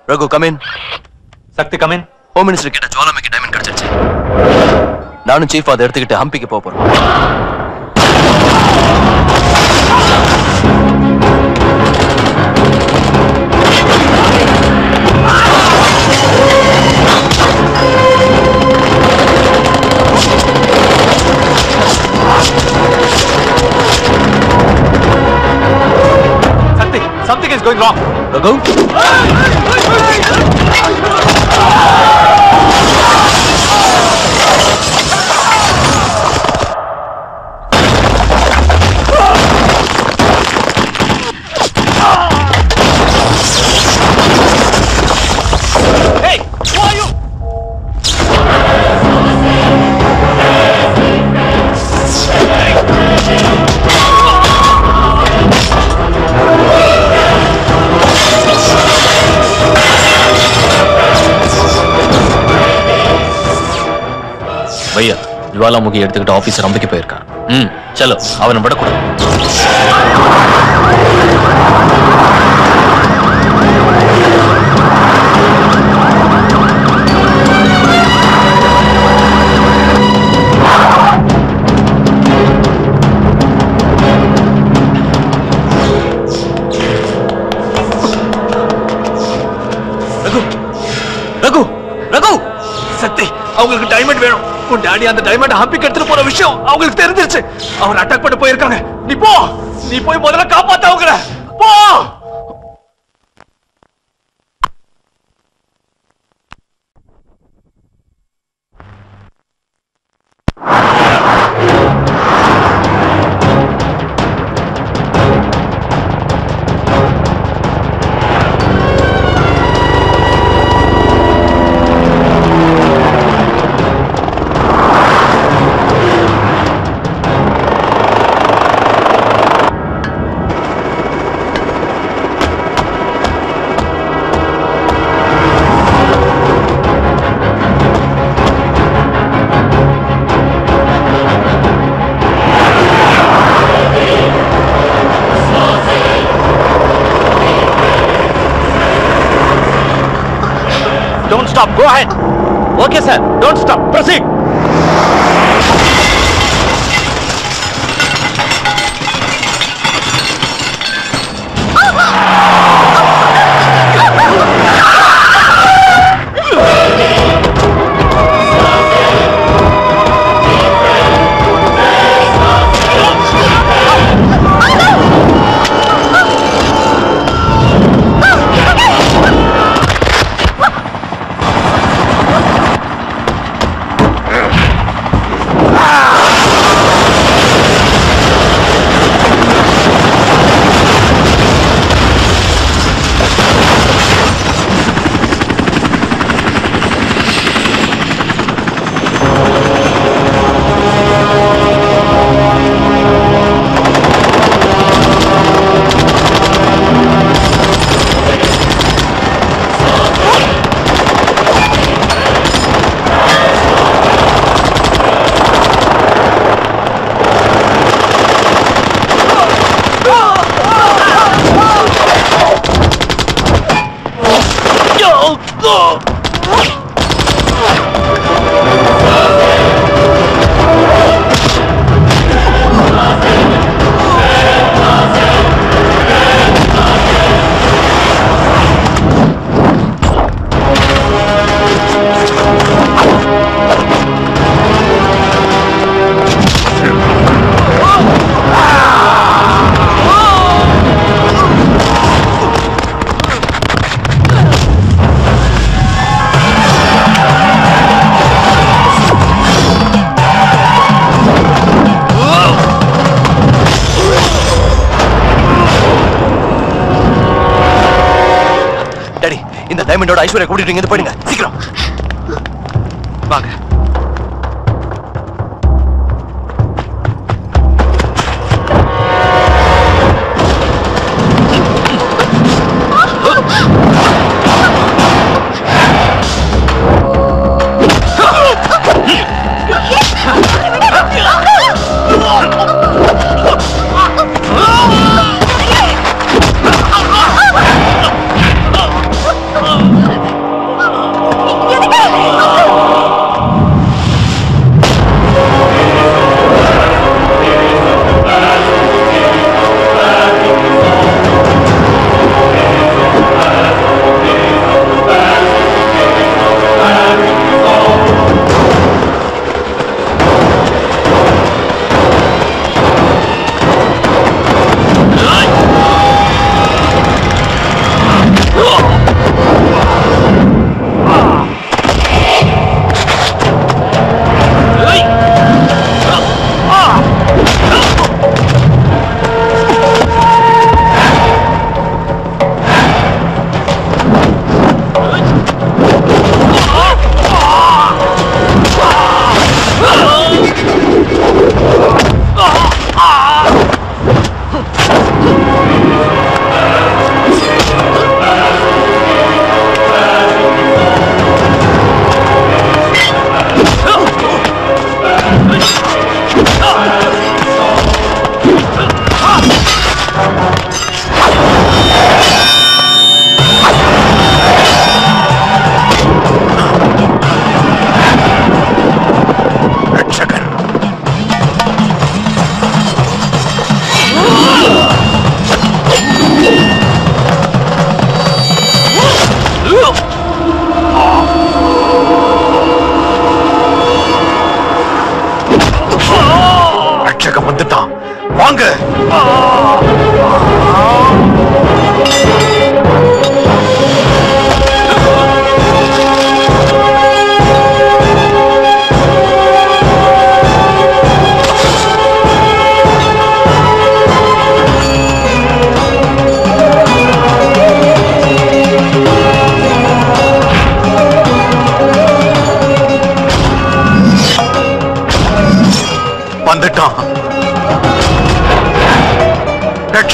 Raghu come in Shakti come in home minister கிட்ட ஜுவாலாமிக்கு diamond கிடைச்சிருச்சு நானும் சீஃப் அதை எடுத்துக்கிட்டு ஹம்பிக்கு போக போறோம் Shakti something is going wrong Raghu Hey, who are you? பையா ஜுவாலாமுகி எடுத்துக்கிட்டு ஆபீசர் அம்பிக்கு போயிருக்கான் ம் சலோ அவனை விடக்கூடாது ரகு ரகு ரகு சக்தி அவங்களுக்கு டைமண்ட் வேணும் உன் டாடி அந்த டைமண்ட் ஹம்பிக்கு எடுத்துட்டு போற விஷயம் அவங்களுக்கு தெரிஞ்சிருச்சு அவர் அட்டாக் பண்ண போயிருக்காங்க நீ போ நீ போய் முதல்ல காப்பாத்த அவங்கள போ Don't stop. Go ahead. Okay, sir. Don't stop. Proceed. Daddy இந்த டைமண்டோட ஐஸ்வர்யா கூட்டிட்டு இங்க இருந்து போயிடுங்க சீக்கிரம் வாங்க Ah!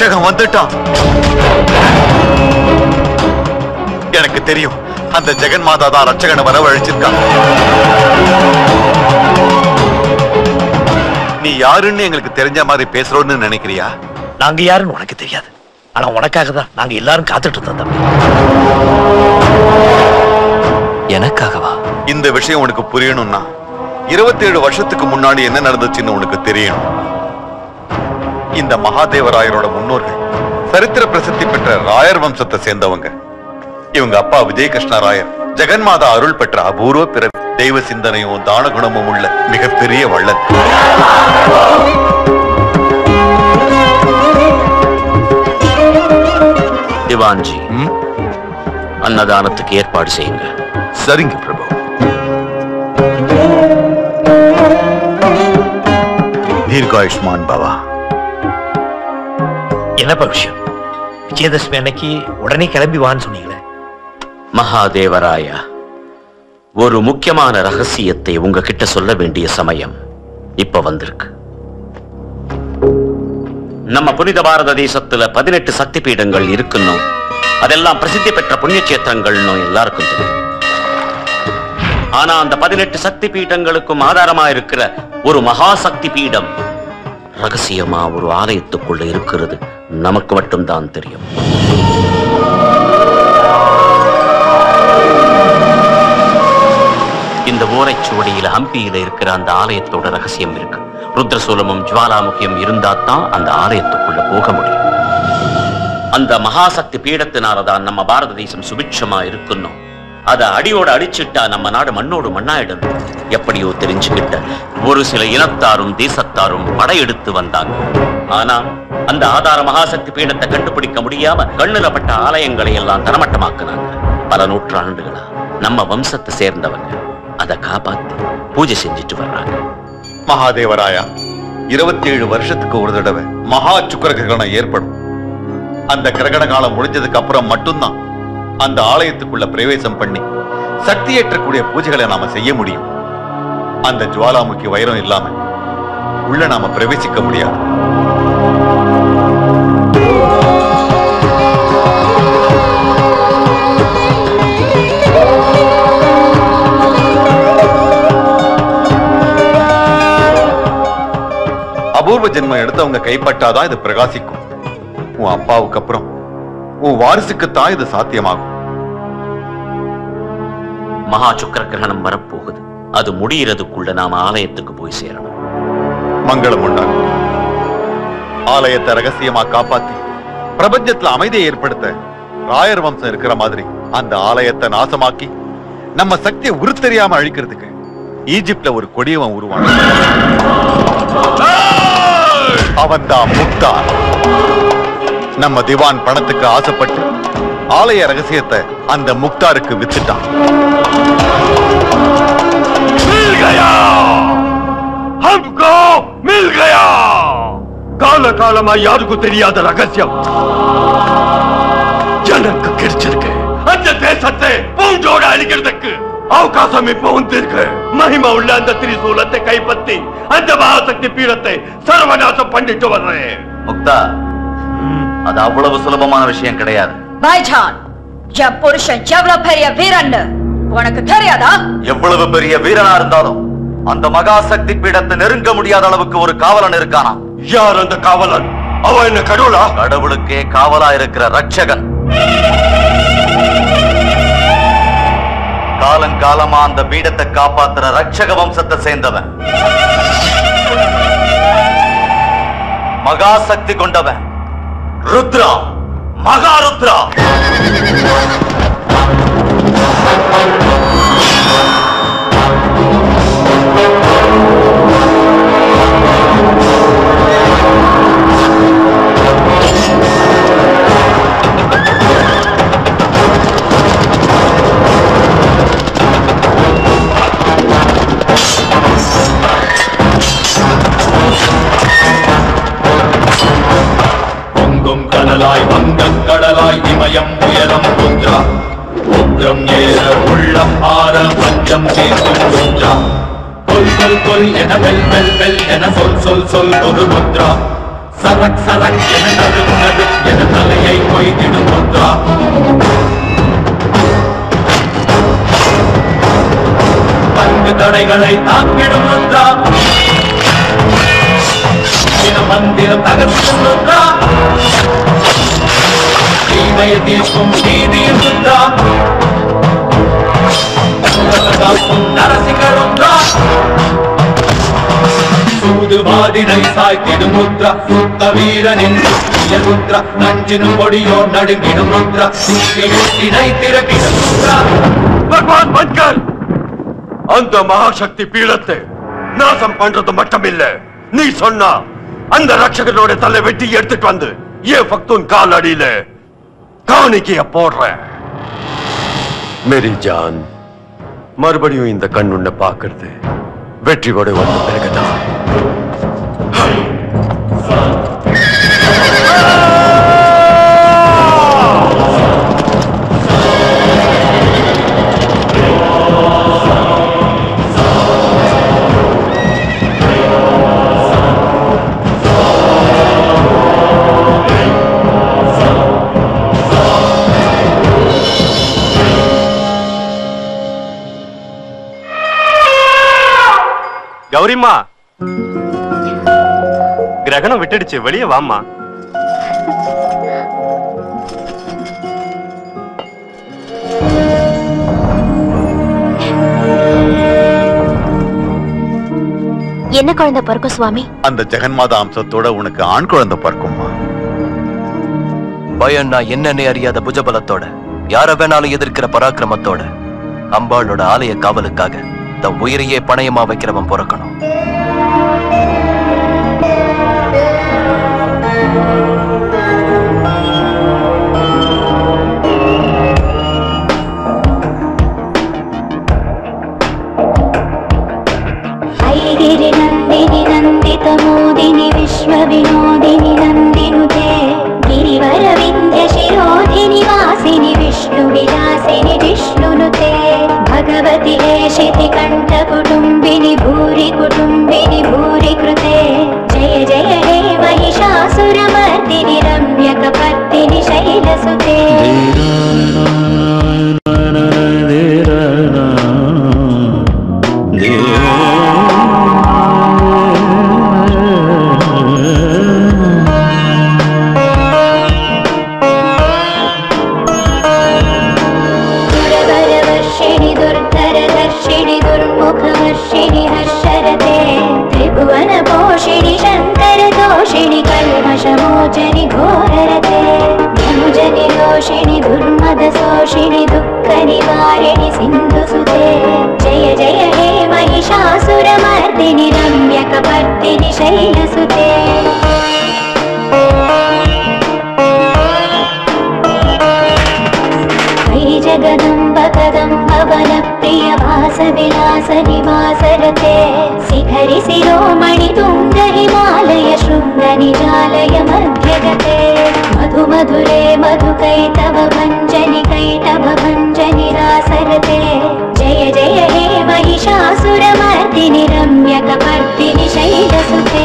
ரட்சகன் வந்துட்டான் எனக்கு தெரியும் அந்த ஜெகன் மாதா தான் ரட்சகனை வரவழைச்சிருக்கான் நீ யாருன்னு எங்களுக்கு தெரிஞ்ச மாதிரி பேசுறோன்னு நினைக்கிறியா நாங்க யாருன்னு உனக்கு தெரியாது ஆனா உனக்காக தான் நாங்க எல்லாரும் காத்துட்டு இருந்தோம் தம்பி எனக்காகவா இந்த விஷயம் உனக்கு புரியணும்னா 27 வருஷத்துக்கு முன்னாடி என்ன நடந்துச்சுன்னு உனக்கு தெரியணும் இந்த மகாதேவராயரோட முன்னோர்கள் சரித்திர பிரசித்தி பெற்ற ராயர் வம்சத்தை சேர்ந்தவங்க இவங்க அப்பா விஜய கிருஷ்ண ராயர் ஜெகன்மாதா அருள் பெற்ற அபூர்வ பிறவி தெய்வ சிந்தனையும் தான குணமும் உள்ள மிகப்பெரிய வள்ளல் திவான்ஜி அன்னதானத்துக்கு ஏற்பாடு செய்யுங்க சரிங்க பிரபு தீர்காயுஷ்மான் பவா என்னப்பா விஷயம் விஜயதசமி அன்னைக்கு உடனே கிளம்பி வான்னு சொன்னீங்களே மகாதேவராயா ஒரு முக்கியமான ரகசியத்தை உங்ககிட்ட சொல்ல வேண்டிய சமயம் இப்ப வந்திருக்கு நம்ம புனித பாரத தேசத்துல பதினெட்டு சக்தி பீடங்கள் இருக்குன்னு அதெல்லாம் பிரசித்தி பெற்ற புண்ணிய கஷேத்திரங்கள்னு எல்லாருக்கும் தெரியும் ஆனா அந்த பதினெட்டு சக்தி பீடங்களுக்கும் ஆதாரமா இருக்கிற ஒரு மகா சக்தி பீடம் ரகசியமா ஒரு ஆலயத்துக்குள்ள இருக்கிறது நமக்கு மட்டும்தான் தெரியும் இந்த ஓலைச்சுவடியில ஹம்பியில இருக்கிற அந்த ஆலயத்தோட ரகசியம் இருக்கு ருத்ரசூலமும் ஜுவாலாமுகியும் இருந்தா தான் அந்த ஆலயத்துக்குள்ள போக முடியும் அந்த மகாசக்தி பீடத்தினாலதான் நம்ம பாரத தேசம் சுபிட்சமா இருக்கணும் அத அடியோட அடிச்சிட்டா நம்ம நாடு மண்ணோடு மண்ணாயிடும் எப்படியோ தெரிஞ்சுக்கிட்ட ஒரு சில இனத்தாரும் தேசத்தாரும் படையெடுத்து வந்தாங்க ஆனா அந்த ஆதார மகாசக்தி பீடத்தை கண்டுபிடிக்க முடியாம கண்ணுலப்பட்ட ஆலயங்களை எல்லாம் தரமட்டமாக்குனாங்க பல நூற்றாண்டுகளா நம்ம வம்சத்தை சேர்ந்தவங்க அதை காப்பாத்தி பூஜை செஞ்சுட்டு வர்றாங்க மகாதேவராயா 27 வருஷத்துக்கு ஒரு தடவை மகா சுக்கர கிரகணம் ஏற்படும் அந்த கிரகண காலம் முடிஞ்சதுக்கு அப்புறம் மட்டும்தான் அந்த ஆலயத்துக்குள்ள பிரவேசம் பண்ணி சக்தியேற்றக்கூடிய பூஜைகளை நாம செய்ய முடியும் அந்த ஜுவாலாமுகி வைரம் இல்லாம உள்ள நாம பிரவேசிக்க முடியாது அபூர்வ ஜென்மம் எடுத்தவங்க கைப்பட்டாதான் இது பிரகாசிக்கும் உன் அப்பாவுக்கு அப்புறம் உன் வாரிசுக்குத்தான் இது சாத்தியமாகும் மகா சுக்கர கிரகணம் வரப்போகுது அது முடியறதுக்குள்ள நாம ஆலயத்துக்கு போய் சேரணும் மங்களம் உண்டாகும் ஆலயத்தை ரகசியமா காப்பாத்தி பிரபஞ்சத்துல அமைதியை ஏற்படுத்த ராயர் வம்சம் இருக்கிற மாதிரி அந்த ஆலயத்தை நாசமாக்கி நம்ம சக்தியை உருத்தெரியாம அழிக்கிறதுக்கு ஈஜிப்ட்ல ஒரு கொடியவன் உருவான் அவன்தான் முக்தார் நம்ம திவான் பணத்துக்கு ஆசைப்பட்டு ஆலய ரகசியத்தை அந்த முக்தாருக்கு வித்துட்டான் हमको मिल गया கால காலமா யாருக்கும் தெரியாத ரகசியம் எனக்கு கிடைச்சிருக்கு அந்த தேசத்தை பூஞ்சோட அழிக்கிறதுக்கு அவகாசம் இப்ப வந்திருக்கு மகிமை உள்ள அந்த திரிசூலத்தை கைப்பற்றி அந்த மகாசக்தி பீடத்தை சர்வநாசம் பண்ணிட்டு வர்றேன் முக்தா அது அவ்வளவு சுலபமான விஷயம் கிடையாது பாய்ஜான் என் புருஷன் எவ்வளவு பெரிய வீரன்னு உனக்கு தெரியாதா எவ்வளவு பெரிய வீரனா இருந்தாலும் அந்த மகாசக்தி பீடத்தை நெருங்க முடியாத அளவுக்கு ஒரு காவலன் இருக்கானா யார் அந்த காவலன் அவ என்ன கடவுளா கடவுளுக்கே காவலா இருக்கிற ரட்சகன் காலங்காலமா அந்த பீடத்தை காப்பாத்துற ரட்சக வம்சத்தை சேர்ந்தவன் மகாசக்தி கொண்டவன் ருத்ரா மகாருத்ரா பொங்கும் கடலாய் வங்கக் கடலாய் இமயம் உயரம் ருத்ரா உக்ரம் ஏற உள்ளம் ஆற பஞ்சம் தீர்க்கும் ருத்ரா கொல் கொல் கொல் என வெல் வெல் வெல் என சொல் சொல் சொல் ஒரு ருத்ரா சரக் சரக் என நறு நறு என தலையை கொய்திடும் முத்ரா பங்கு தடைகளை தாக்கிடும் முத்ரா தின மந்திரம் தகர்த்திடும் முத்ரா தீமைய தீர்க்கும் நீதியின் முத்ரா காக்கும் நரசிங்கர் ஒன்றா சூதுவாதினை சாய்த்திடும் முத்ரா சுத்த வீரனின் சுத்திய முத்ரா நஞ்சினும் பொடியோ நடுங்கிடும் முத்ரா சுத்தினை திறக்கிடும் முத்ரா பகவான் பன்கர் அந்த மகாசக்தி பீடத்தை நாசம் பண்றது மட்டுமில்ல நீ சொன்னா அந்த ரட்சகனோட தலை வெட்டி எடுத்துட்டு வந்து ஏன் பக்தூன் கால் அடியில காணிக்கைய போடுற மேரி ஜான் மறுபடியும் இந்த கண் உன்னை பாக்குறது வெற்றியோட வந்த பிறகுதான் கௌரிம்மா கிரகணம் விட்டுடுச்சு வெளியே வாம்மா என்ன குழந்தை பிறக்கும் சுவாமி அந்த ஜெகன்மாதா அம்சத்தோட உனக்கு ஆண் குழந்தை பிறக்கும்மா பயம்னா என்னன்னே அறியாத புஜபலத்தோட யார வேணாலும் எதிர்க்கிற பராக்கிரமத்தோட அம்பாளோட ஆலய காவலுக்காக தன் உயிரையே பணயமா வைக்கிறவன் பிறக்கணும் ऐगिरि नन्दिनि नन्दितमोदिनि विश्वविनोदिनि नन्दिनुते गिरिवरविन्ध्यशिरोधिनि वासिनि विष्णुविलासिनि विष्णुनुते भगवति हेशिति कण्ठकुटुम्बिनि भूरि कुटुम्बिनि भूरि कृते जय जय हे महिषासुरमर्दिनि रम्यकपर्दिनि शैलसुते दुरवरवर्षिणि दुर्धरदर्शिणि दुर्मुखवर्षिणि हर्षरते त्रिभुवनपोषिणि शङ्करदोषिणि कल्मषमोचनि घोररते धनुजनि रोषिणि दुर्मदशोषिणि दुःखनिवारिणि सिन्धुसुते जय जय हे महिषासुरमर्दिनि रम्यकपर्दिनि शैलसुते वै जगदम्ब कदम्ब वनप्रिय वास विलास निवासरते शिखरि शिरोमणि तुङ्ग हिमालय शृङ्ग निजालय मध्यगते मधु मधुरे मधुकैतव भञ्जनि कैटभ भञ्जनि रासरते जय जय हे महिषासुरमर्दिनि रम्यकपर्दिनि शैलसुते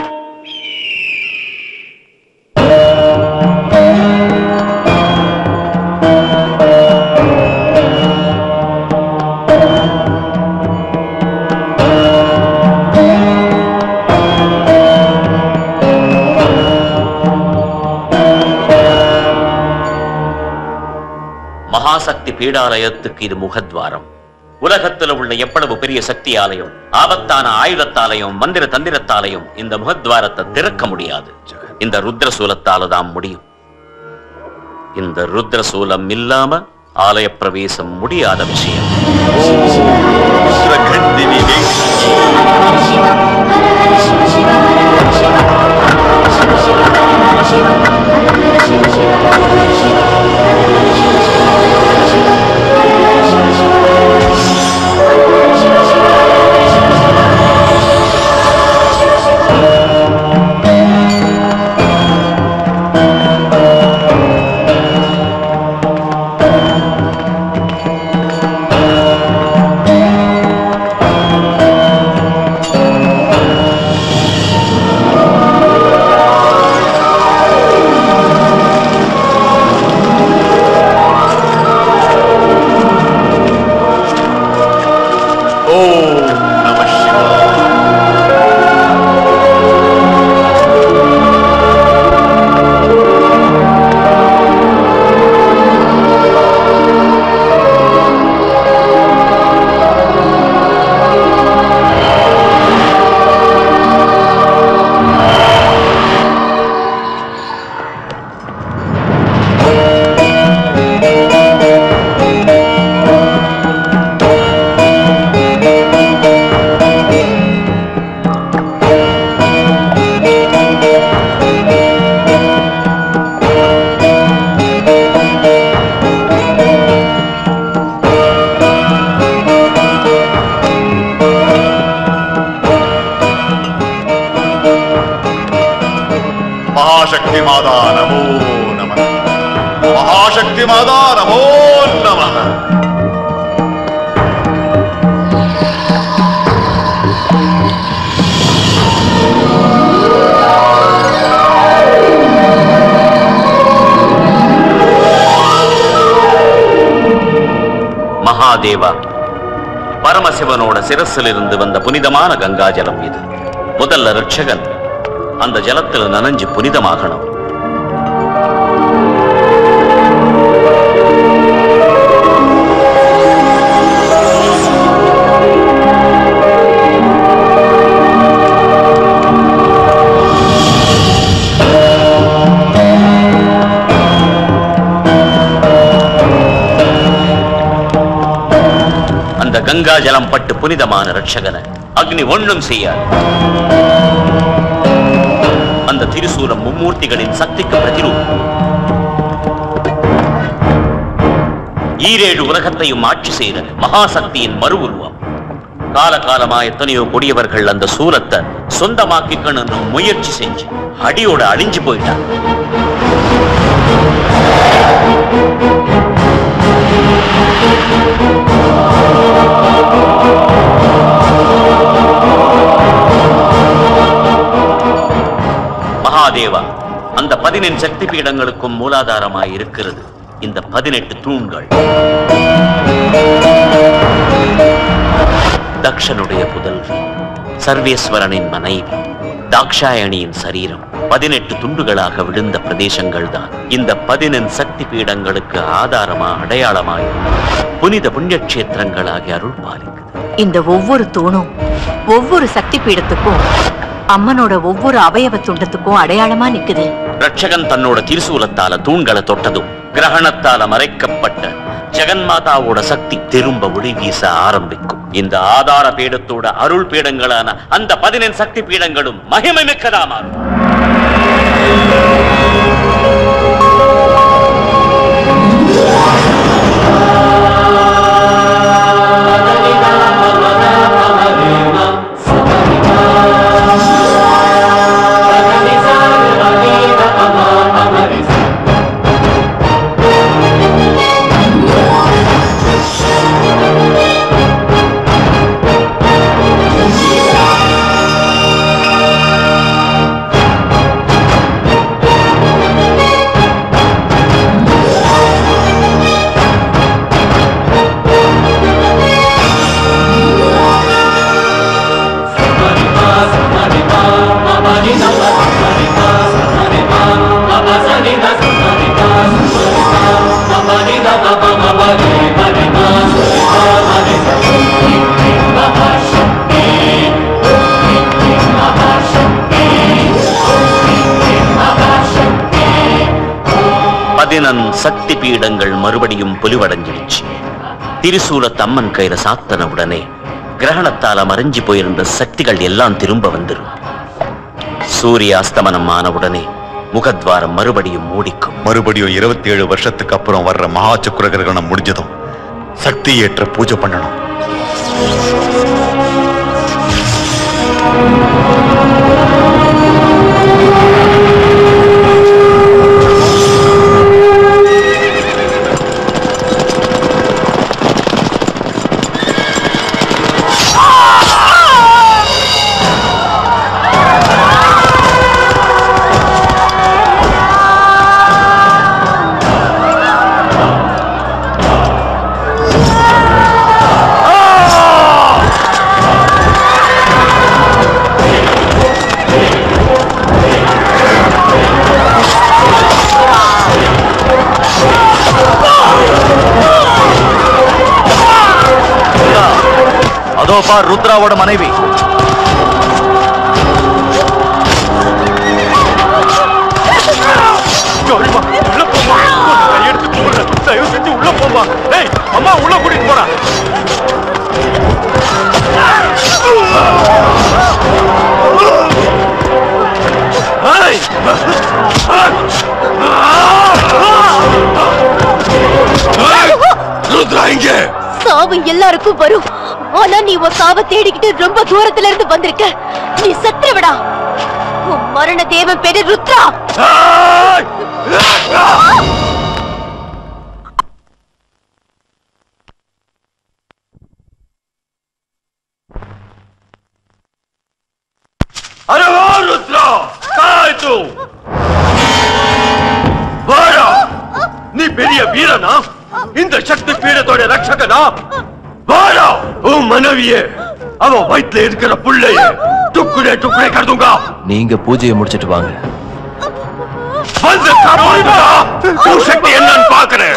மகாசக்தி பீடாலயத்துக்கு இது முகத்வாரம் உலகத்துல உள்ள எவ்வளவு பெரிய சக்தி ஆலயம் ஆபத்தான ஆயுதத்தாலையும் மந்திர தந்திரத்தாலையும் இந்த முகத்வாரத்தை திறக்க முடியாது இந்த ருத்ர சூலத்தால தான் முடியும் இந்த ருத்ர சூலம் இல்லாம ஆலய பிரவேசம் முடியாத விஷயம் Thank மகாதேவா பரமசிவனோட சிரசிலிருந்து வந்த புனிதமான கங்காஜலம் இது முதல்ல ரட்சகன் அந்த ஜலத்தில் நனைஞ்சு புனிதமாகணும் அந்த கங்கா ஜலம் பட்டு புனிதமான ரட்சகனை அக்னி ஒண்ணும் செய்யாது அந்த திருசூலம் மும்மூர்த்திகளின் சக்திக்கு பிரதிரூபம் ஈரேழு உலகத்தையும் ஆட்சி செய்த மகாசக்தியின் மறு உருவம் காலகாலமா எத்தனையோ கொடியவர்கள் அந்த சூலத்தை சொந்தமாக்கிக்கணும்னு முயற்சி செஞ்சு அடியோட அழிஞ்சு போயிட்டாங்க மகாதேவா அந்த பதினெண் சக்தி பீடங்களுக்கும் மூலாதாரமாய் இருக்கிறது இந்த பதினெட்டு தூண்கள் தக்ஷனுடைய புதல்வி சர்வேஸ்வரனின் மனைவி தாக்ஷாயணியின் சரீரம் பதினெட்டு துண்டுகளாக விழுந்த பிரதேசங்கள் தான் இந்த பதினெண் சக்தி பீடங்களுக்கு ஆதாரமா அடையாளமாய் புனித புண்ணியக்ஷேத்திரங்களாகி அருள் பாலிக்குது இந்த ஒவ்வொரு தூணும் ஒவ்வொரு சக்தி பீடத்துக்கும் அம்மனோட ஒவ்வொரு அவயவ துண்டத்துக்கும் அடையாளமா நிக்குது ரட்சகன் தன்னோட திருசூலத்தால தூண்களை தொட்டதும் கிரகணத்தால மறைக்கப்பட்ட ஜெகன்மாதாவோட சக்தி திரும்ப ஒளி வீச ஆரம்பிக்கும் இந்த ஆதார பீடத்தோட அருள் பீடங்களான அந்த பதினெண் சக்தி பீடங்களும் மகிமை மிக்கதா மாறும் பதினன் சக்தி பீடங்கள் மறுபடியும் பொலிவடைஞ்சிடுச்சு திரிசூலத்து அம்மன் கையில சாத்தன உடனே கிரகணத்தால மறைஞ்சு போயிருந்த சக்திகள் எல்லாம் திரும்ப வந்துரும் சூரிய அஸ்தமனம் ஆன உடனே முகத்வாரம் மறுபடியும் மூடிக்கும் மறுபடியும் இருபத்தி ஏழு வருஷத்துக்கு அப்புறம் வர்ற மகா சக்கர கிரகணம் முடிஞ்சதும் சக்தி ஏற்ற பூஜை பண்ணணும் அதோ பார் ருத்ராவோட மனைவி கௌரிமா உள்ள போமா கையெடுத்து கும்பிடுறேன் தயவு செஞ்சு உள்ள போமா டேய் அம்மா உள்ள கூட்டிட்டு போறா ஏய்! ஏய்! ருத்ரா இங்கே சாவு எல்லாருக்கும் வரும் ஆனா நீ உன் சாவை தேடிக்கிட்டு ரொம்ப தூரத்துல இருந்து வந்திருக்க நீ செத்துருவிடா உன் மரண தேவன் பேரு ருத்ரா अरे वो रुद्रा कहाँ है तू வாடா நீ பெரிய வீரனா இந்த சக்தி பீடத்தோட ரட்சகனா வேணாம் வாடா உன் மனைவியே அவ வயிற்றுல இருக்கிற புள்ளைய டுக்குடே டுக்குடே கருதுங்க நீங்க பூஜையை முடிச்சிட்டு வாங்க வந்து தரோடா உன் சக்தி என்னன்னு பாக்குறேன்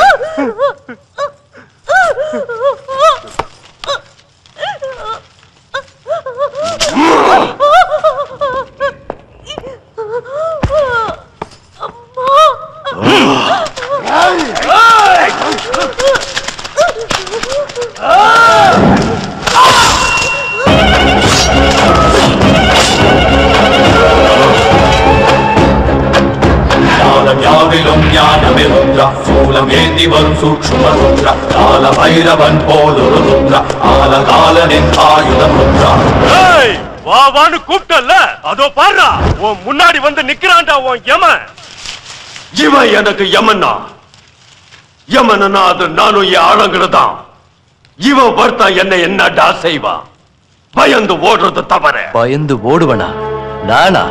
ஞானம் யாவிலும் ஞானமே ருத்ரா சூலம் ஏந்தி வரும் சூக்ஷ்ம ருத்ரா கால பைரவன் போலொரு ருத்ரா ஆலகாலனின் ஆயுதம் ருத்ரா ஏய், வா வான்னு கூப்பிட்டல்ல அதோ பாருடா உன் முன்னாடி வந்து நிக்கிறான்டா உன் யமன் இவன் எனக்கு யமன்னா யமனா அது நானும் என் ஆளுங்கிறதான் இவன் வர்த்தா என்ன என்னடா செய்வான் பயந்து ஓடுறது தவற பயந்து ஓடுவனா நானா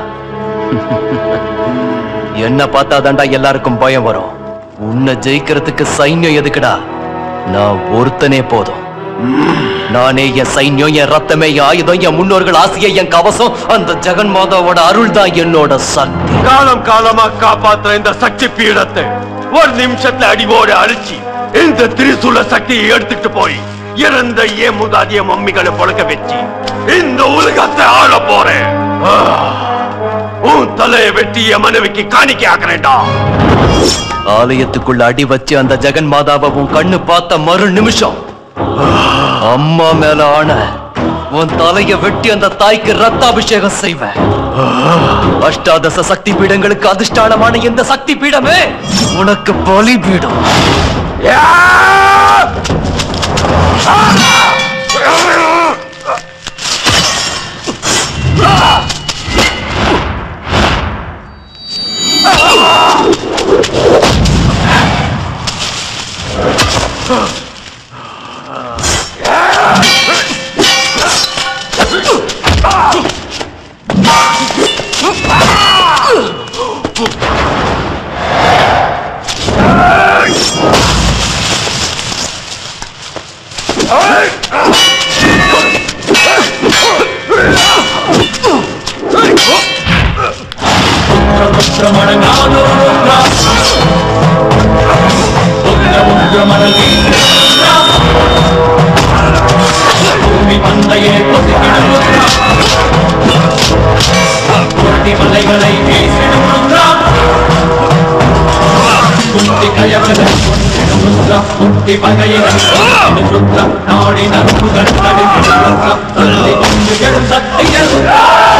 என்ன பார்த்தாதான்டா எல்லாருக்கும் பயம் வரும் உன்னை ஜெயிக்கிறதுக்கு சைன்யம் எதுக்குடா நான் ஒருத்தனே போதும் நானே என் சைன்யம் என் ரத்தமே என் ஆயுதம் என் முன்னோர்கள் ஆசையை என் கவசம் அந்த ஜெகன் மாதாவோட அருள் தான் என்னோட சக்தி காலம் காலமா காப்பாத்துற இந்த சக்தி பீடத்தை ஒரு நிமிஷத்துல அடிவோட அழிச்சு இந்த திரிசூல சக்தியை எடுத்துட்டு போய் இறந்த ஏன் முதாதிய மம்மிகளை பொழக்க வச்சு இந்த உலகத்தை ஆள போறேன் ஆ, உன் தலையை வெட்டி என் மனைவிக்கு காணிக்கை ஆக்குறேன்டா ஆலயத்துக்குள்ள அடி வச்சு அந்த ஜெகன் மாதாவை உன் கண்ணு பார்த்த மறு நிமிஷம் அம்மா மேல ஆன உன் தலைய வெட்டி அந்த தாய்க்கு ரத்தாபிஷேகம் செய்வேன் அஷ்டாதச சக்தி பீடங்களுக்கு அதிஷ்டானமான இந்த சக்தி பீடமே உனக்கு பலி பீடம் பூமி பந்தையே பொசுக்கிடும் ருத்ரா கொட்டி மலைகளை வீசிடும் ருத்ரா குந்தி கயவர்கள் கொண்டிடும் ருத்ரா குட்டி பகையினர் கொண்டிடும் ருத்ரா நாடி நரம்புகள் தடுக்கிடும் ருத்ரா தள்ளி கொண்டு எழும் சக்திகள் ருத்ரா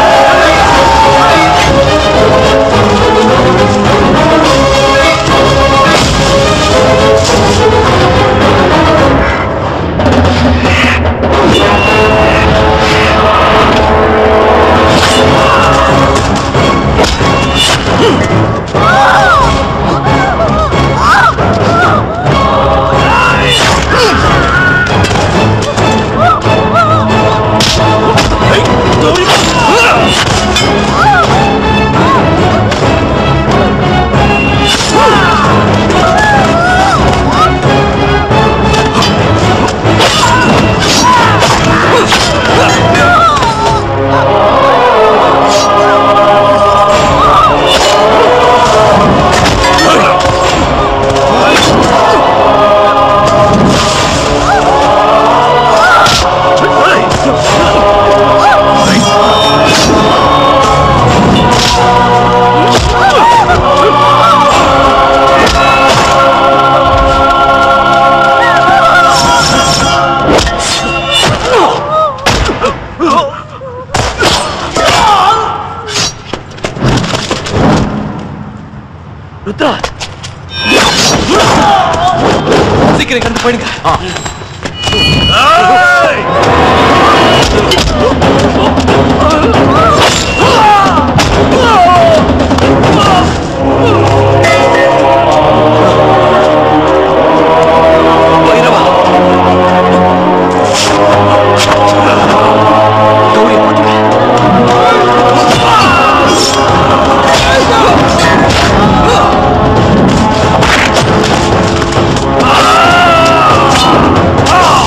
ருத்ரா சீக்கிரம் கண்டு போயிடுங்க Ah!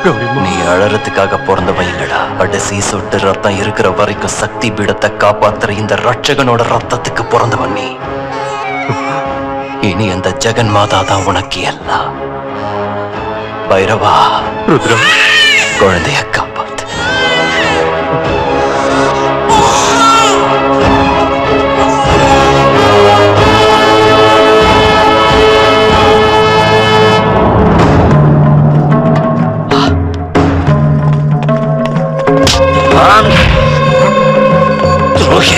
நீ அழறதுக்காக பிறந்தவன் இல்லடா கடைசி சொட்டு ரத்தம் இருக்கிற வரைக்கும் சக்தி பீடத்தை காப்பாத்துற இந்த ரட்சகனோட ரத்தத்துக்கு பிறந்தவன் நீ இனி அந்த ஜெகன் மாதா தான் உனக்கு எல்லாம் பைரவா ருத்ரம் குழந்தைய காப்பாத்து துரோகி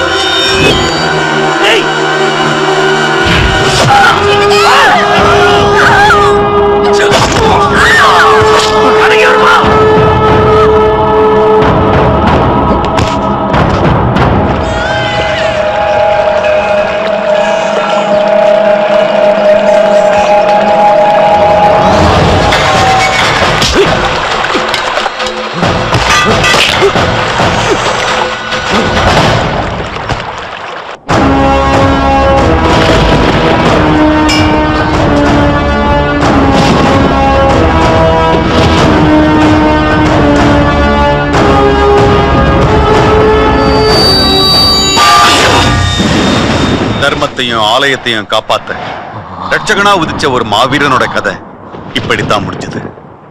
தர்மத்தையும் ஆலயத்தையும் காப்பாத்த ரட்சகனா உதிச்ச ஒரு மாவீரனோட கதை இப்படித்தான் முடிஞ்சது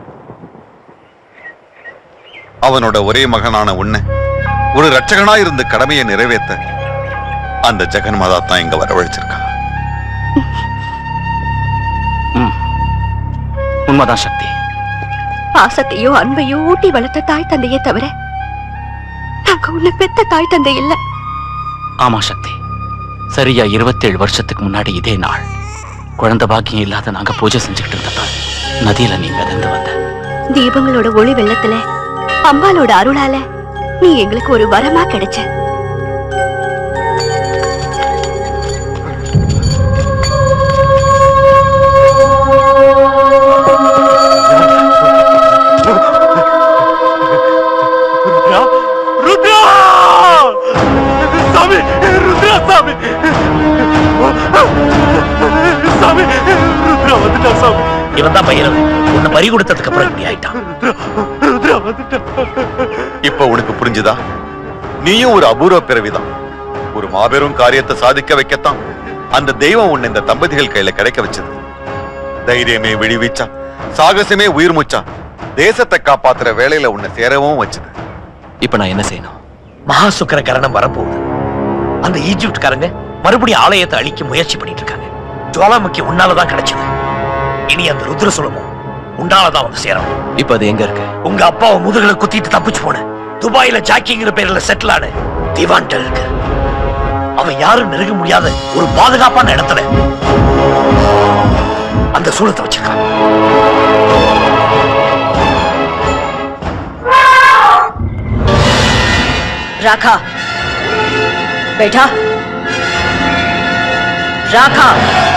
அவனோட ஒரே மகனான உன்னை ஒரு ரட்சகனா இருந்த கடமையை நிறைவேத்த அந்த ஜெகன்மாதா தான் இங்க வரவழைச்சிருக்கா உண்மைதான் சக்தி பாசத்தையோ அன்பையோ ஊட்டி வளர்த்த தாய் தந்தையே தவிர நாங்க உன்னை பெத்த தாய் தந்தை இல்ல ஆமா சக்தி சரியா இருபத்தேழு வருஷத்துக்கு முன்னாடி இதே நாள் குழந்தை பாக்கியம் இல்லாத நாங்க பூஜை செஞ்சுக்கிட்டு இருந்தப்ப நதியில நீ மிதந்து வந்த தீபங்களோட ஒளி வெள்ளத்துல அம்பாலோட அருளால நீ எங்களுக்கு ஒரு வரமா கிடைச்ச ருத்ரா ருத்ரா சாமி ருத்ரா சாமி சாமி ருத்ரா வந்துட்டா சாமி இவன் தான் பையன் உன்னை பறி கொடுத்ததுக்கு அப்புறம் இப்படி ஆயிட்டான் ருத்ரா வந்துட்டா இப்ப உனக்கு புரிஞ்சுதா நீயும் ஒரு அபூர்வ பிறவிதான் ஒரு மாபெரும் காரியத்தை சாதிக்க வைக்கத்தான் அந்த தெய்வம் உன்னை இந்த தம்பதிகள் கையில கிடைக்க வச்சது தைரியமே விழிவீச்சா சாகசமே உயிர் மூச்சா தேசத்தை காப்பாத்துற வேலையில உன்னை சேரவும் வச்சது இப்ப நான் என்ன செய்யணும் மகா சுக்கர கரணம் வரப்போகுது அந்த ஈஜிப்ட்காரங்க மறுபடியும் ஆலயத்தை அழிக்க முயற்சி பண்ணிட்டு இருக்காங்க ஜுவாலாமுக்கி உன்னாலதான் கிடைச்சது இனி அந்த ருத்ர சுலமும் உன்னாலதான் வந்து சேரணும் இப்ப அது எங்க இருக்கு உங்க அப்பாவை முதுகுல குத்திட்டு தப்பிச்சு போன துபாயில ஜாக்கிங்கிற பேர்ல செட்டில் ஆன திவான்ட இருக்கு அவன் யாரும் நெருங்க முடியாத ஒரு பாதுகாப்பான இடத்துல அந்த சூலத்தை வச்சிருக்கான் राखा बेटा राखा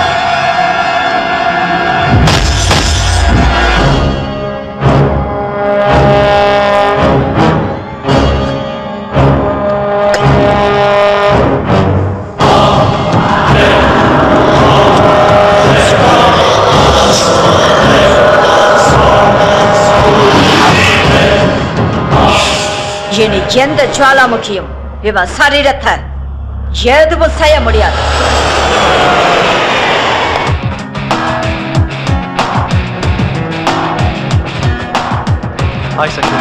இனி எந்த ஜுவாலாமுகியும் இவன் சரீரத்தை எதுவும் செய்ய முடியாது ஹாய் சக்தி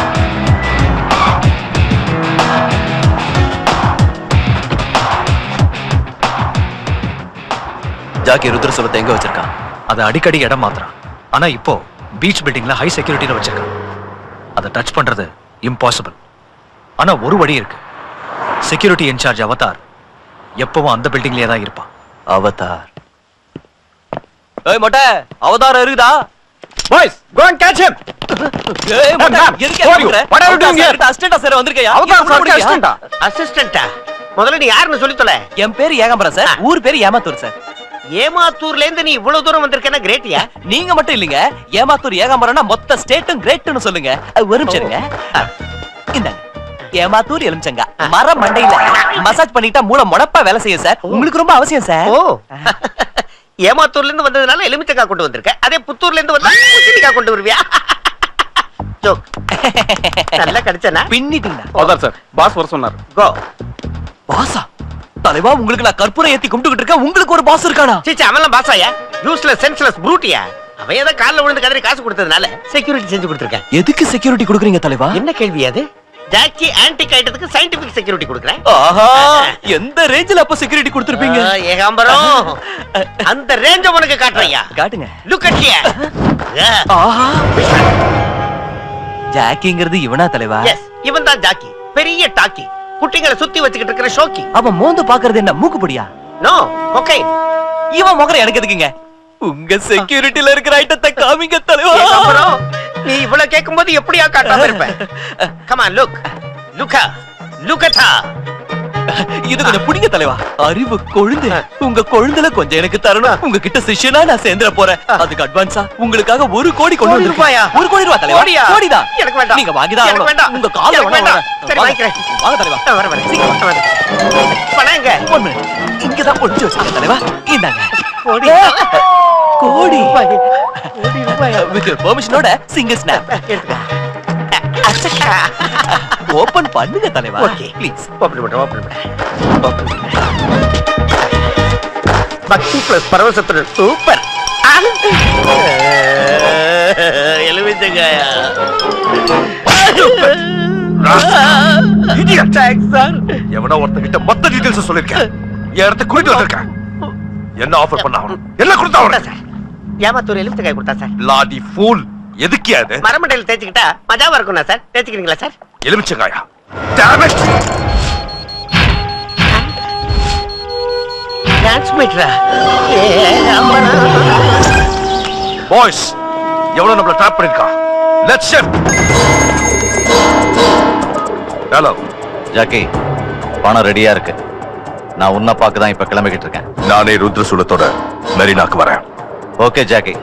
ஜாக்கி ருத்ர சொல்லத்தை எங்க வச்சிருக்கான் அதை அடிக்கடி இடம் மாத்துறான் ஆனா இப்போ பீச் பில்டிங்ல ஹை செக்யூரிட்டில வச்சிருக்கான் அதை டச் பண்றது இம்பாசிபிள் ஆனா ஒரு வழி இருக்கு செக்யூரிட்டி இன்சார்ஜ் அவதார் எப்பவும் அந்த பில்டிங்லயே தான் இருப்பான் அவதார் ஏய் மொட்டை அவதாரம் இருக்குதா boys go and catch him ஏய் மொட்டை எதுக்கு Who are you? What are you doing here? அசிஸ்டன்டா சார் வந்திருக்கயா அவதார் சார் அசிஸ்டண்டா அசிஸ்டண்டா முதல்ல நீ யாருன்னு சொல்லி தொலை என் பேரு ஏகாம்பரம் சார் ஊர் பேரு ஏமாத்தூர் சார் ஏமாத்தூர்ல இருந்து நீ இவ்வளவு தூரம் வந்திருக்கேன்னா கிரேட்டியா நீங்க மட்டும் இல்லைங்க ஏமாத்தூர் ஏகாம்பரம்னா மொத்த ஸ்டேட்டும் கிரேட்னு சொல்லுங்க அது ஒரு நிமிஷம் இருங்க இந்தாங்க ஏமாத்தூர் எலுமிச்சங்க மர மண்டையில மசாஜ் பண்ணிட்டா மூளை முடப்பா வேலை செய்யும் சார் உங்களுக்கு ரொம்ப அவசியம் சார் ஓ ஏமாத்தூர்ல இருந்து வந்ததுனால எலுமிச்சக்காய் கொண்டு வந்திருக்க அதே புத்தூர்ல இருந்து வந்தா பூசணிக்காய் கொண்டு வருவியா ஜோக் நல்லா கடிச்சனா பின்னிட்டீங்க அதான் சார் பாஸ் வர சொன்னார் கோ பாசா தலைவா உங்களுக்கு நான் கற்பூரம் ஏத்தி கும்பிட்டுக்கிட்டு இருக்கேன் உங்களுக்கு ஒரு பாஸ் இருக்கானா சீச்சா அவன்லாம் பாசாயா யூஸ்லெஸ் சென்ஸ்லெஸ் ப்ரூட்டியா அவன் ஏதோ கால்ல விழுந்து கதறி காசு கொடுத்ததுனால செக்யூரிட்டி செஞ்சு கொடுத்துருக்கேன் எதுக்கு செக்யூரிட்டி கொடுக்குறீங்க தலைவா என்ன கேள்வி அது ஜாக்கி ஆன்டிக் ஐட்டத்துக்கு சயின்டிபிக் செக்யூரிட்டி கொடுக்குறேன் ஆஹா எந்த ரேஞ்சில அப்ப செக்யூரிட்டி கொடுத்துருப்பீங்க ஆ, ஏகாம்பரம் அந்த ரேஞ்ச உனக்கு காட்டுறையா காட்டுங்க லுக் அட் ஹியர் ஆஹா ஜாக்கிங்கிறது இவனா தலைவா எஸ் இவன் தான் ஜாக்கி பெரிய டாக்கி குட்டிங்களை சுத்தி வச்சுக்கிட்டு இருக்கிற ஷோக்கி அவன் மோந்து பாக்குறது என்ன மூக்குப்படியா நோ ஓகே இவன் முகர எனக்கு எதுக்குங்க உங்க செக்யூரிட்டில இருக்கிற ஐட்டத்தை காமிங்க தலைவா ஏகாம்பரம் நீ இவ்வளவு கேட்கும்போது எப்படியா காட்டாம இருப்ப கமான் லுக் லுக்கா லுக்கட்டா இது கொஞ்சம் புடிங்க தலைவா அறிவு கொழுந்து உங்க கொழுந்துல கொஞ்சம் எனக்கு தரணும் உங்க கிட்ட சிஷ்யனா நான் சேர்ந்துட போறேன் அதுக்கு அட்வான்ஸா உங்களுக்காக ஒரு கோடி கொண்டு கோடி வந்திருக்கேன். ரூபாயா? ஒரு கோடி ரூபாய் தலைவா கோடியா? கோடிதான் எனக்கு வேண்டாம். நீங்க வாங்கிதான் எனக்கு ஆகணும். வேண்டாம். உங்க கால்ல எனக்கு வேணா வேண்டாம். வரேன். சரி, வாங்க. வாங்கிக்கிறேன். வாங்க தலைவா ஆ, வரேன், வரேன். சீக்கிரம் வா, வரேன். பணம் எங்க? ஒரு minute. இங்கதான் ஒளிச்சு வச்சிருக்கேன் தலைவா இந்தாங்க கோடி. ஏ, கோடி கோடி ரூபாயா? வித் பெர்மிஷனோட சிங்கிள் ஸ்னாப் ஓபன் பண்ணுங்க தலைவா ஓகே ப்ளீஸ் ஓப்பன் பண்ணு ஓப்பன் பண்ணு ஓப்பன் பண்ணு பக்தி பிளஸ் பரவசத்துடன் சூப்பர் எலுமிச்சங்காயா எவனோ ஒருத்தகிட்ட மொத்த டீடைல்ஸ் சொல்லிருக்கேன் என் இடத்த கூட்டிட்டு வந்திருக்கேன் என்ன ஆஃபர் பண்ண அவன் என்ன கொடுத்தா அவன் சார் ஏமாத்தூர் எலுமிச்சங்காய் கொடுத்தா சார் லாடி ஃபூல் எதுக்கு அது மரமண்டையில் தேய்ச்சிக்கிட்டா மஜாவா இருக்கும்னா சார் தேய்ச்சிக்கிறீங்களா சார் எலுமிச்சங்காயா Damn it! டிரான்ஸ்மிட்டரா பாய்ஸ் எவ்வளவு நம்மள ட்ராப் பண்ணிருக்கான் லெட்ஸ் ஷிஃப்ட் ஹலோ ஜாக்கி பணம் ரெடியா இருக்கு நான் உன்னை பார்க்க தான் இப்ப கிளம்பிக்கிட்டு இருக்கேன் நானே ருத்ரசூலத்தோட மெரினாக்கு வரேன் ஓகே ஜாக்கி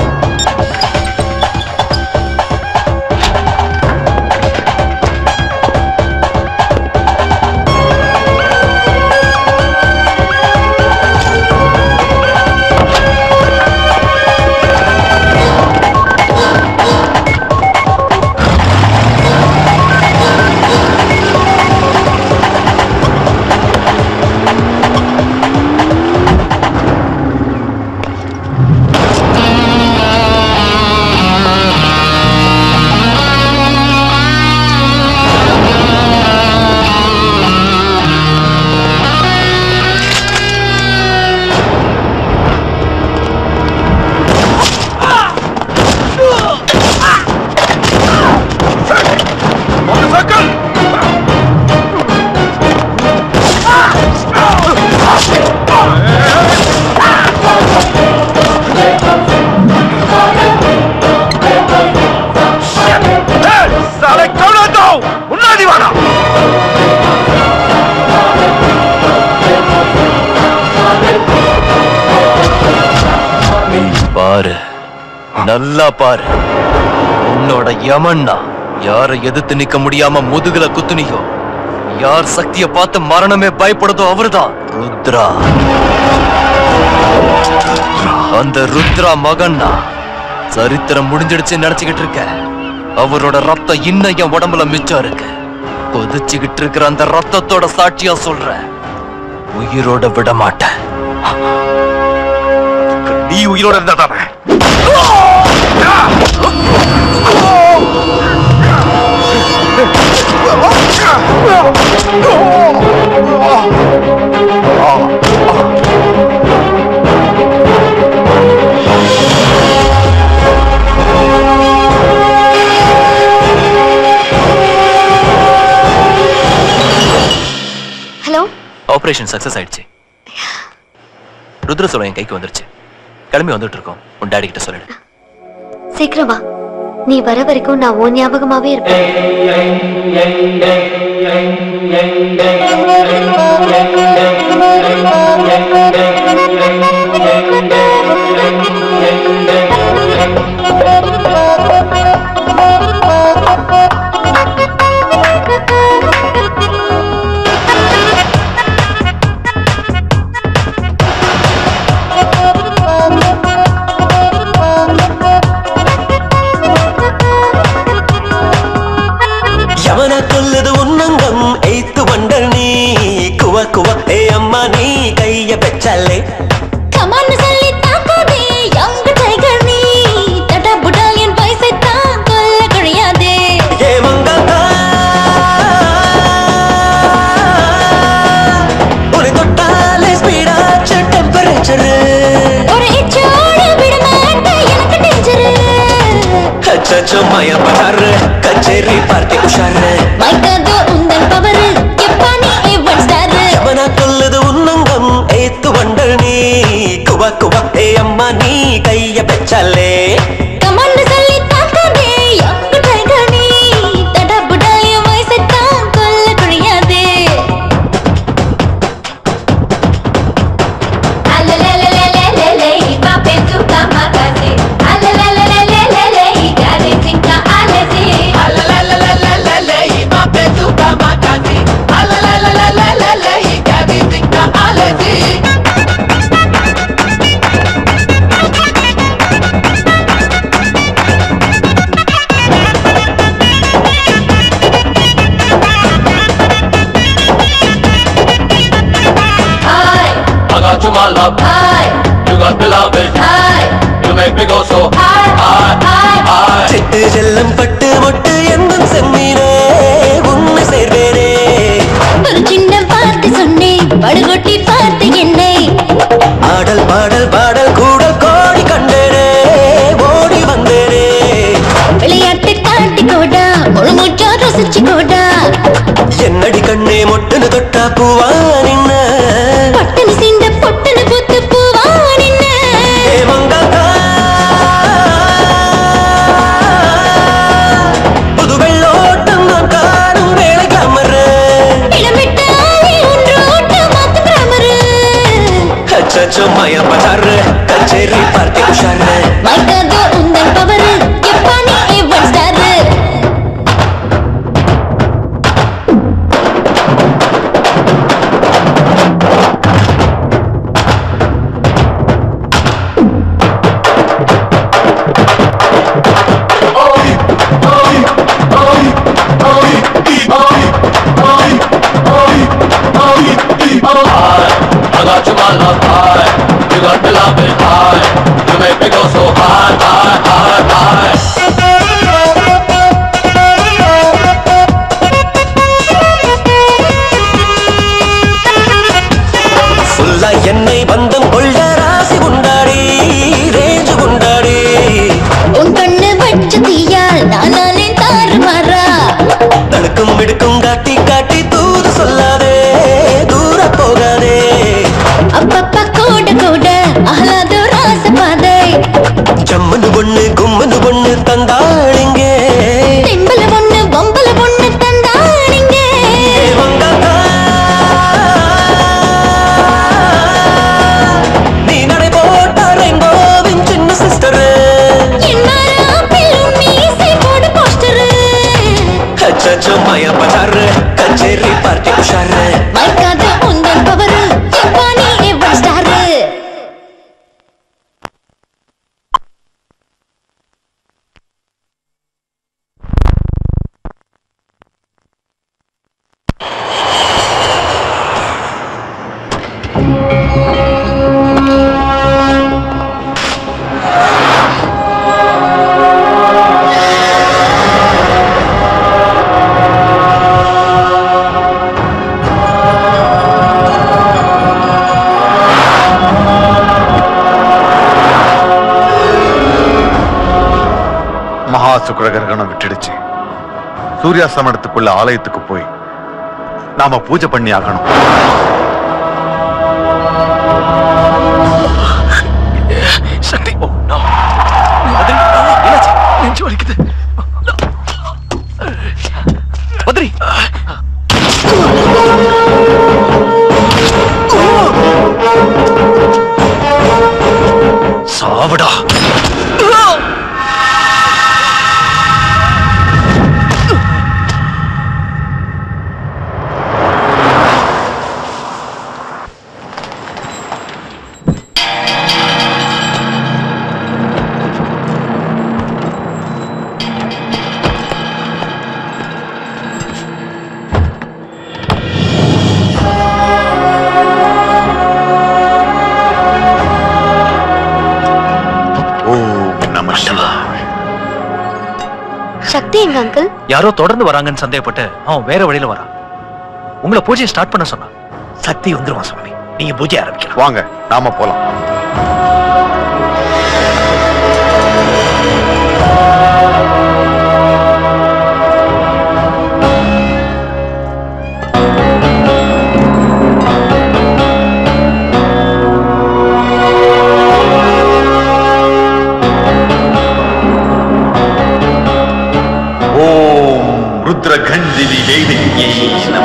சாலை கவுனாதோ முன்னாடி வாடா பாரு நல்லா பாரு உன்னோட யமன்னா யாரை எதிர்த்து நிக்க முடியாம முதுகுல குத்துனியோ யார் சக்திய பார்த்து மரணமே பயப்படுதோ அவர்தான் ருத்ரா அந்த ருத்ரா மகன்னா சரித்திரம் முடிஞ்சிடுச்சு நினைச்சுக்கிட்டு இருக்க அவரோட ரத்தம் இன்னும் என் உடம்புல மிச்சம் இருக்கு கொதிச்சுக்கிட்டு இருக்கிற அந்த ரத்தத்தோட சாட்சியா சொல்றேன் உயிரோட விட மாட்டேன் நீ உயிரோட இருந்தா தானே ஹலோ ஆபரேஷன் சக்சஸ் ஆயிடுச்சு ருத்ரசோலம் என் கைக்கு வந்துருச்சு கிளம்பி வந்துட்டு இருக்கோம் உன் டாடி கிட்ட சொல்லிடு சீக்கிரம் வா நீ வர வரைக்கும் நான் உன் ஞாபகமாவே இருப்பேன் அச்சச்சோ மய பஜாரு கச்சேரி பார்ட்டி உஷாரு மைக்காதோ உந்தன் பவரு எப்பா நீ ஏவன் ஸ்டாரு எவனா கொல்லுது உன்னங்கம் ஏத்து வண்டல் நீ குவா குவா ஏ அம்மா நீ கைய பெச்சாலே கமான்னு சொல்லி தாக்காதே யங்கு டைகர் நீ தடா புடாய வயசத்தான் கொல்ல குழியாதே அலலலலலலலே பாப்பே துக்கா மகாசே அலலலலலலலே காதே சிங்கா அலசே அலலலலலலலே பாப்பே துக்கா மகாசே அலலலலலலலே காதே சிங்கா அலசே I got you, my love. You got me loving. You make me go so high, high, high. சிட்டு செல்லம் பட்டு மொட்டு எந்தன் செம்மீனே உன்னை சேர்வேனே ஒரு சின்ன வார்த்தை சொன்னேன் படுகொட்டி பார்த்து என்னை ஆடல் பாடல் பாடல் கூடல் கோடி கண்டேனே ஓடி வந்தேனே விளையாட்டு காட்டி கோடா முழு மூச்சா ரசிச்சு கோடா என்னடி கண்ணே மொட்டுன்னு தொட்டா பூவா நின்ன பட்டுனு சீண்ட பொட்டுனு புத்து பூவா நின்ன ஏ மங்காத்தா, புது வெள்ளோட்டம் நான் காணும் வேலை கிளம்புற இளமிட்ட ஆளி ஒன்று ஓட்ட மாத்து கிராமரு அச்சச்சோ மய பஜாரு கச்சேரி பார்ட்டி உஷாரு மைக்காதோ உந்தன் பவரு எப்பா நீ ஏவன் star I got you, my love. High. You got me loving. High. You make me go so high, high, high, high. ஃபுல்லா என்னை பந்தம் கொள்ள ராசி உண்டாடி ரேஞ்சு உண்டாடி உன் கண்ணு வச்ச தீயால் நானானே தாறுமாறா தடுக்கும் விடுக்கும் காட்டி காட்டி தூது சொல்லாதே தூர போகாதே அப்பப்பா கூட கூட ஆஹ்லாதோ ராசபாதை ஜம்மனு பொண்ணு கும்மனு பொண்ணு தந்தாளிங்க தெம்பல பொண்ணு பொம்பல பொண்ணு தந்தானிங்க நீ நடை போட்ட ரெங்கோவின் சின்ன சிஸ்டர் என் மாறாப்பில் உன் மீசை போடு போஸ்டரு அச்சச்சோ மய பஜாரு கச்சேரி பார்ட்டி உஷாரு மைக்காத உந்தன் பவரு எப்பா நீ எவன் ஸ்டாரு மகா சுக்கிர கிரகணம் விட்டுடுச்சு சூரியாஸ்தமனத்துக்குள்ள ஆலயத்துக்கு போய் நாம பூஜை பண்ணி ஆகணும் சக்தி ஓ நோ என்னாச்சு நெஞ்சு வலிக்குது பத்ரி சாவடா சக்தி எங்க அங்கிள் யாரோ தொடர்ந்து வராங்கன்னு சந்தேகப்பட்டு அவன் வேற வழியில வரான் உங்களை பூஜையை ஸ்டார்ட் பண்ண சொன்னான் சக்தி வந்துருவான் சுவாமி நீங்க பூஜை ஆரம்பிக்கலாம் வாங்க நாம போலாம் தேவி தேவியை நம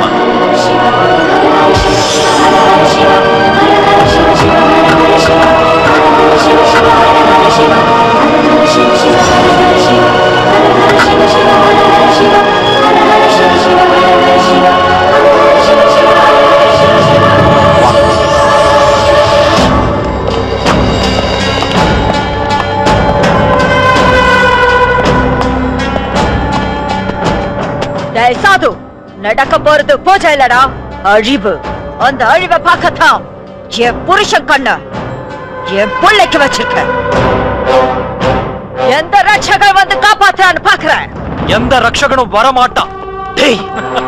டேய் சாது நடக்க போறது பூஜை இல்லடா அழிவு அந்த அழிவை பார்க்கத்தான் என் புருஷன் கண்ண என் பிள்ளைக்கு வச்சிருக்க எந்த ரட்சகர் வந்து காப்பாத்துறான்னு பாக்குறேன் எந்த ரட்சகனும் வரமாட்டான் டேய்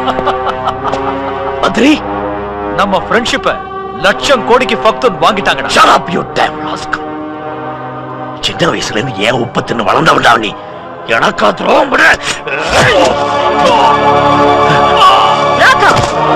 மந்திரி நம்ம ஃப்ரெண்ட்ஷிப்ப லட்சம் கோடிக்கு ஃபக்துன் வாங்கிட்டாங்கடா Shut up, you damn rascal. சின்ன வயசுல இருந்து ஏன் உப்பு தின்னு வளர்ந்தவன்டா நீ எனக்கா துரோகம் பண்ண ராகா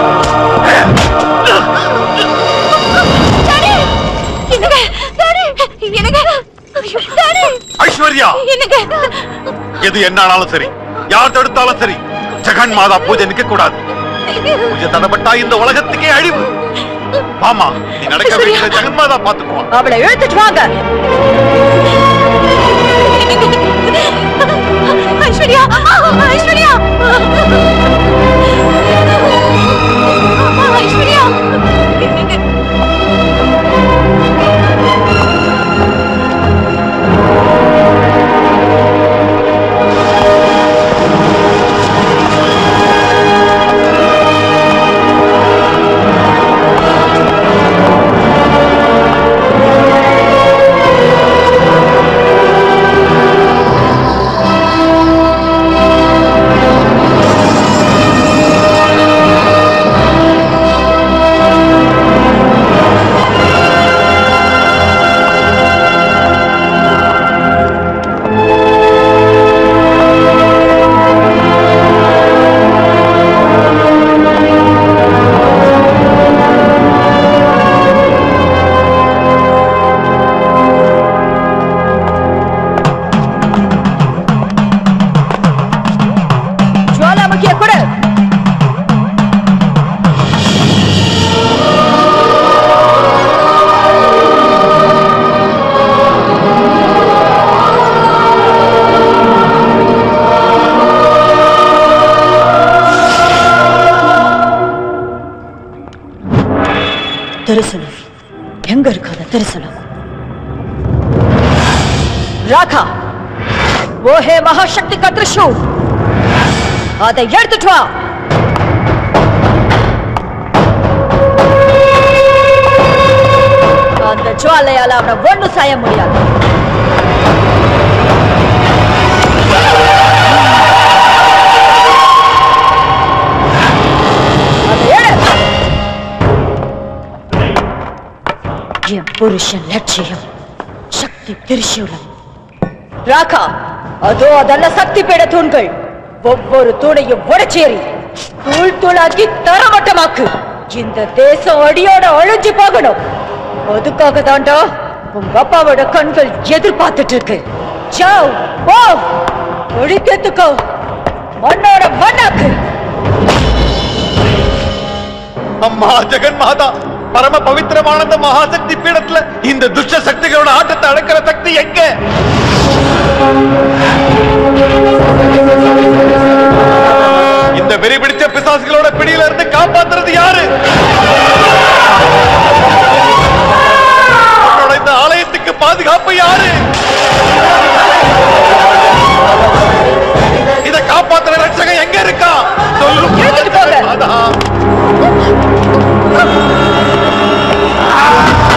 என்னங்க டாடி என்னங்க ஐயோ, டாடி ஐஸ்வர்யா என்னங்க எது என்னாலும் சரி யார் தடுத்தாலும் சரி ஜெகன் மாதா பூஜை நிக்க கூடாது பூஜை தடப்பட்டா இந்த உலகத்துக்கே அழிவு ஆமா நீ நடக்க வேண்டிய ஜெகன் மாதா பாத்துக்குவா அவளை இழுத்துட்டு வாங்க ஐஸ்வர்யா ஐஸ்வர்யா ஐஸ்வர்யா ஜுவாலாமுகிய கொடு திருசனம் எங்க இருக்கு அந்த திருசனம் ராகா वो है महाशक्ति का त्रिशूल அதை எடுத்துட்டு வா அந்த ஜுவாலையால அவனை ஒண்ணு செய்ய முடியாது அதை எடு. என் புருஷன் லட்சியம் சக்தி திரிசூலம் ராகா அதோ அதெல்லாம் சக்தி பீட தூண்கள் ஒவ்வொரு தூணையும் உடைச்சேரி தூள் தூளாக்கி தரமட்டமாக்கு இந்த தேசம் அடியோட அழிஞ்சு போகணும் அதுக்காக தாண்டா உங்க அப்பாவோட கண்கள் எதிர்பார்த்துட்டு இருக்கு சாவ் போ ஒழிக்கத்துக்கோ மண்ணோட மண்ணாக்கு அம்மா ஜெகன் மாதா பரம பவித்திரமான இந்த மகாசக்தி பீடத்துல இந்த துஷ்ட சக்திகளோட ஆட்டத்தை அடக்கிற சக்தி எங்க இந்த வெறி பிடிச்ச பிசாசுகளோட பிடியில இருந்து காப்பாத்துறது யாரு உன்னோட இந்த ஆலயத்துக்கு பாதுகாப்பு யாரு இத காப்பாத்துற ரட்சகன் எங்க இருக்கா சொல்லு மாதா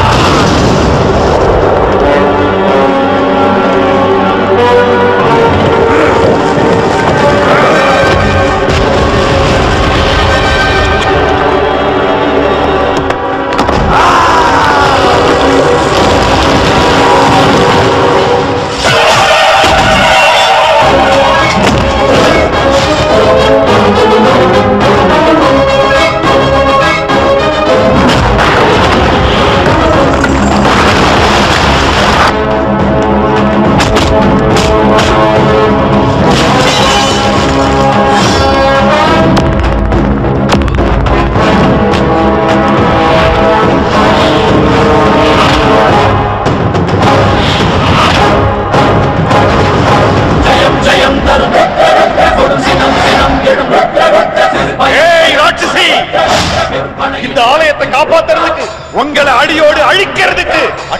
ஆ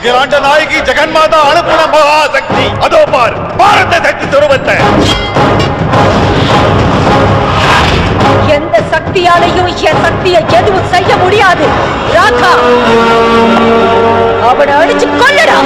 அகிலாண்ட நாயகி ஜெகன்மாதா அனுப்புன மகாசக்தி அதோ பார் பாரத சக்தி சுரூபத்தை எந்த சக்தியாலையும் என் சக்தியை எதுவும் செய்ய முடியாது ராகா அவனை அடிச்சு கொள்ளுடா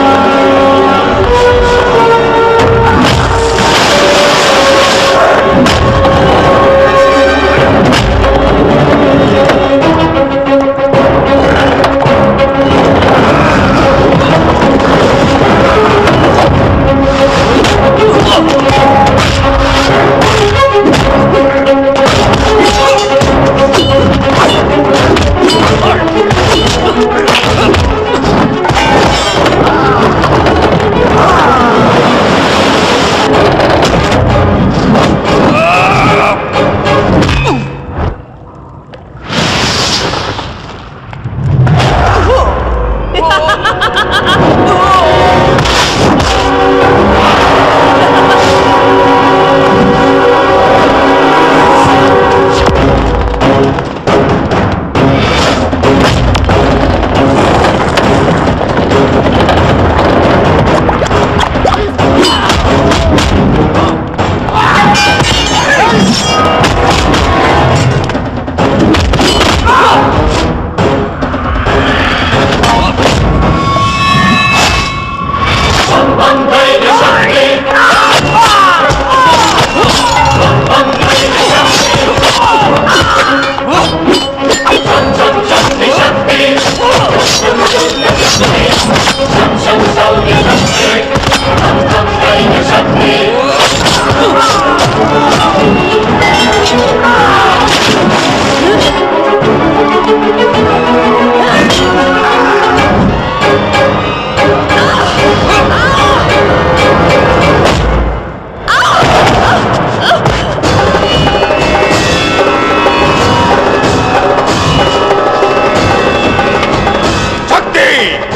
சக்தி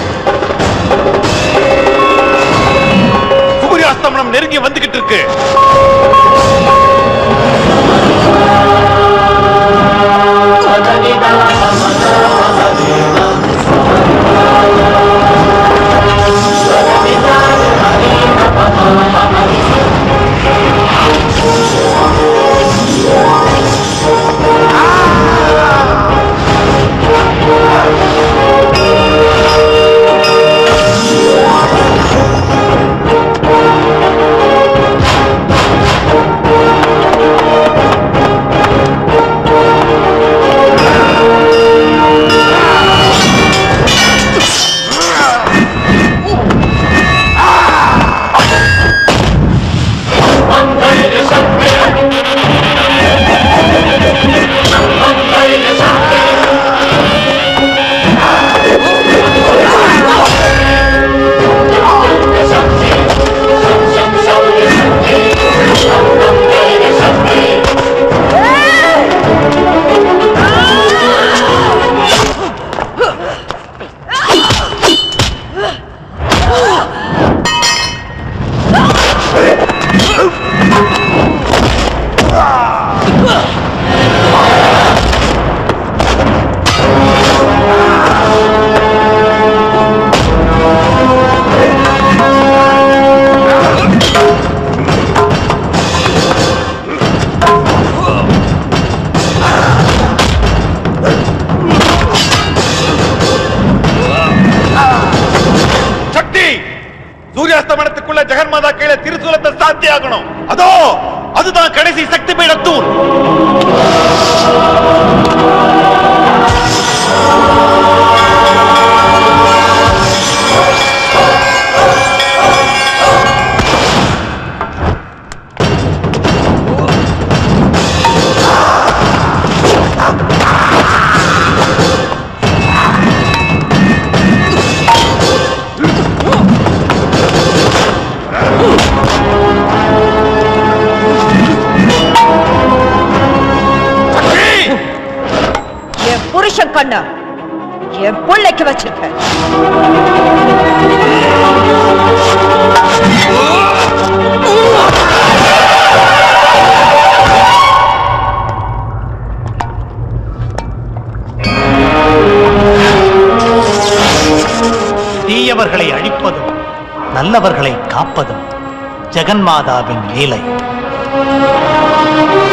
சூரியாஸ்தமனம் நெருங்கி வந்துகிட்டு இருக்கு சக்தி சூரியாஸ்தமனத்துக்குள்ள ஜெகன்மாதா கீழே திருசூலத்தை சாத்தியாகணும் அதோ அதுதான் கடைசி சக்தி பீடத்தூண் என் புருஷன் கண்ண என் பிள்ளைக்கு வச்சிருக்க தீய நல்லவர்களை காப்பதும் ஜெகன்மாதாவின் லீலை